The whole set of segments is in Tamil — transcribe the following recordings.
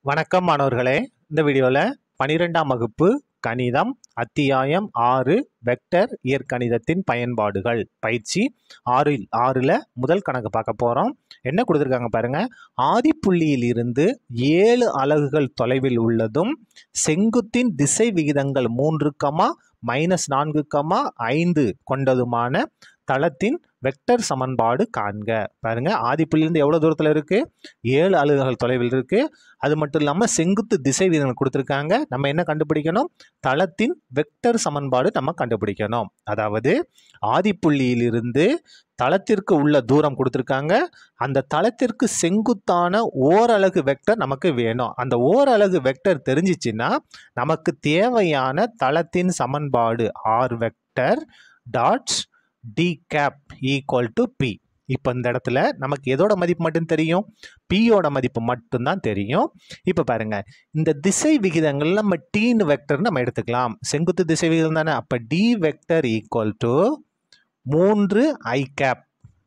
வணக்கம் மாணவர்களே இந்த வீடியோவில் பனிரெண்டாம் வகுப்பு கணிதம் அத்தியாயம் ஆறு வெக்டர் இயற்கணிதத்தின் பயன்பாடுகள் பயிற்சி ஆறில் ஆறில் முதல் கணக்கு பார்க்க போகிறோம் என்ன கொடுத்துருக்காங்க பாருங்க ஆதிப்புள்ளியில் இருந்து ஏழு அலகுகள் தொலைவில் உள்ளதும் செங்குத்தின் திசை விகிதங்கள் மூன்று கமா மைனஸ் நான்கு கமா ஐந்து கொண்டதுமான தளத்தின் வெக்டர் சமன்பாடு காண்க பாருங்க ஆதிப்புள்ளியிலிருந்து எவ்வளோ தூரத்தில் இருக்கு ஏழு அலகுகள் தொலைவில் இருக்கு அது மட்டும் இல்லாமல் செங்குத்து திசை விகிதங்கள் கொடுத்துருக்காங்க நம்ம என்ன கண்டுபிடிக்கணும் தளத்தின் வெக்டர் சமன்பாடு நம்ம கண்டுபிடிக்கணும் அதாவது ஆதிப்புள்ளியிலிருந்து தளத்திற்கு உள்ள தூரம் கொடுத்துருக்காங்க அந்த தளத்திற்கு செங்குத்தான ஓரலகு வெக்டர் நமக்கு வேணும் அந்த ஓரலகு வெக்டர் தெரிஞ்சிச்சுன்னா நமக்கு தேவையான தளத்தின் சமன்பாடு r vector dots d cap equal to p இப்போ இந்த இடத்துல நமக்கு எதோட மதிப்பு மட்டும் தெரியும் பியோட மதிப்பு மட்டும்தான் தெரியும் இப்போ பாருங்க இந்த திசை விகிதங்கள் நம்ம டீன்னு வெக்டர் நம்ம எடுத்துக்கலாம் செங்குத்து திசை விகிதம் தானே அப்போ டி வெக்டர் ஈக்குவல் டு மூன்று ஐ கேப்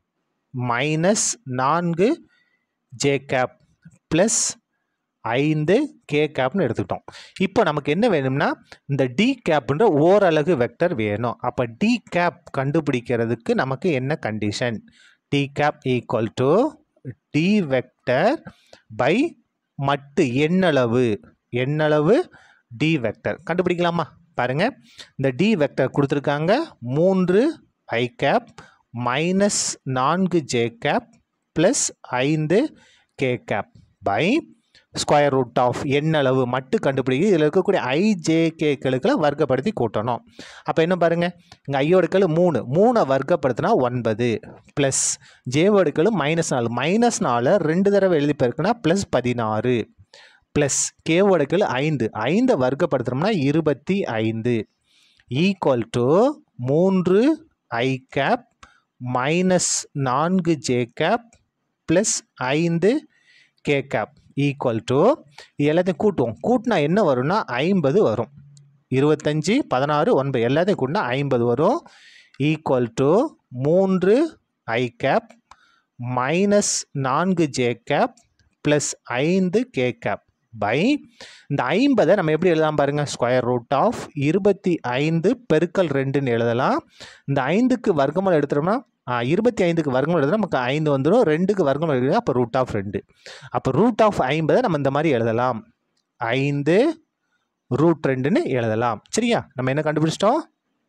மைனஸ் நான்கு ஜே கேப் ப்ளஸ் ஐந்து கே கேப்னு எடுத்துக்கிட்டோம் இப்போ நமக்கு என்ன வேணும்னா இந்த டி கேப்ன்ற ஓரலகு வெக்டர் வேணும் அப்போ டி கேப் கண்டுபிடிக்கிறதுக்கு நமக்கு என்ன condition d cap equal to d vector by மட்டு எண்ணளவு எண்ணளவு டி வெக்டர் கண்டுபிடிக்கலாமா பாருங்க இந்த டி வெக்டர் கொடுத்துருக்காங்க மூன்று ஐ கேப் மைனஸ் நான்கு ஜே கேப் ப்ளஸ் ஐந்து k cap by square root of எண்ணளவு மட்டும் கண்டுபிடிக்க இதில் இருக்கக்கூடிய ஐஜேகேக்களுக்களை வர்க்கப்படுத்தி கூட்டணும் அப்போ என்ன பாருங்கள் இங்கே ஐயோடுக்கள் மூணு மூணை வர்க்கப்படுத்தினா ஒன்பது ப்ளஸ் ஜேவோடுக்கள் மைனஸ் நாலு மைனஸ் நாலு ரெண்டு தடவை எழுதி பெருக்குனா ப்ளஸ் பதினாறு ப்ளஸ் கேவோடுக்கள் ஐந்து ஐந்தை வர்க்கப்படுத்துனோம்னா இருபத்தி ஐந்து ஈக்குவல் டு மூன்று ஐ கேப் மைனஸ் நான்கு ஜே கேப் ப்ளஸ் ஐந்து கே கேப் ஈக்குவல் டு எல்லாத்தையும் கூட்டுவோம் கூட்டினா என்ன வரும்னா ஐம்பது வரும் இருபத்தஞ்சி பதினாறு ஒன்பது எல்லாத்தையும் கூட்டினா ஐம்பது வரும் ஈக்குவல் டு மூன்று ஐ கேப் மைனஸ் நான்கு ஜே கேப் ப்ளஸ் ஐந்து கே கேப் பை இந்த ஐம்பதை நம்ம எப்படி எழுதலாம் பாருங்கள் ஸ்கொயர் ரூட் ஆஃப் இருபத்தி ஐந்து பெருக்கல் ரெண்டுன்னு எழுதலாம் இந்த ஐந்துக்கு வர்க்கமாக எடுத்துட்டோம்னா இருபத்தி ஐந்துக்கு வர்க்கம் எழுதுனா நமக்கு ஐந்து வந்துடும் ரெண்டுக்கு வர்க்கம் எழுதுனா அப்போ ரூட் ஆஃப் ரெண்டு அப்போ ரூட் ஆஃப் ஐம்பதை நம்ம இந்த மாதிரி எழுதலாம் ஐந்து ரூட் ரெண்டுன்னு எழுதலாம் சரியா நம்ம என்ன கண்டுபிடிச்சிட்டோம்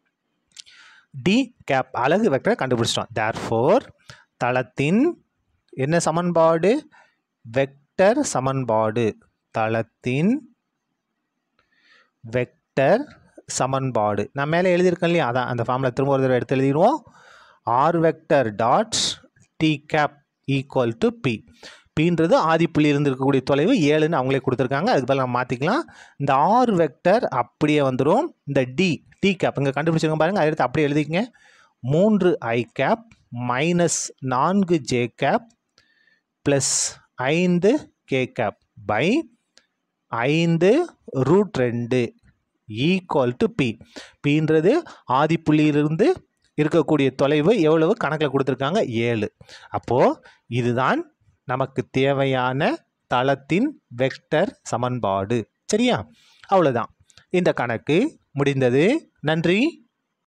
டி கேப் அழகு வெக்டரை கண்டுபிடிச்சிட்டோம் தேர் ஃபோர் தளத்தின் என்ன சமன்பாடு வெக்டர் சமன்பாடு தளத்தின் வெக்டர் சமன்பாடு நான் மேலே எழுதியிருக்கேன் இல்லையா அதான் அந்த ஃபார்மில் திரும்ப ஒரு தடவை எடுத்து எழுதிடுவோம் r vector dots d cap equal to p பின்றது ஆதிப்புள்ளியிலிருந்து இருக்கக்கூடிய தொலைவு ஏழுன்னு அவங்களே கொடுத்துருக்காங்க அதுக்கு பதில் நம்ம மாற்றிக்கலாம் இந்த ஆர் வெக்டர் அப்படியே வந்துடும் இந்த டி டி கேப் இங்கே கண்டுபிடிச்சிருங்க பாருங்கள் அதை எடுத்து அப்படியே எழுதிக்கங்க மூன்று ஐ கேப் மைனஸ் நான்கு ஜே கேப் ப்ளஸ் ஐந்து கே கேப் பை ஐந்து ரூட் ரெண்டு ஈக்குவல் டு பி பின்றது ஆதிப்புள்ளியிலிருந்து இருக்கக்கூடிய தொலைவு எவ்வளவு கணக்கில் கொடுத்துருக்காங்க ஏழு அப்போது இதுதான் நமக்கு தேவையான தளத்தின் வெக்டர் சமன்பாடு சரியா அவ்வளோதான் இந்த கணக்கு முடிந்தது நன்றி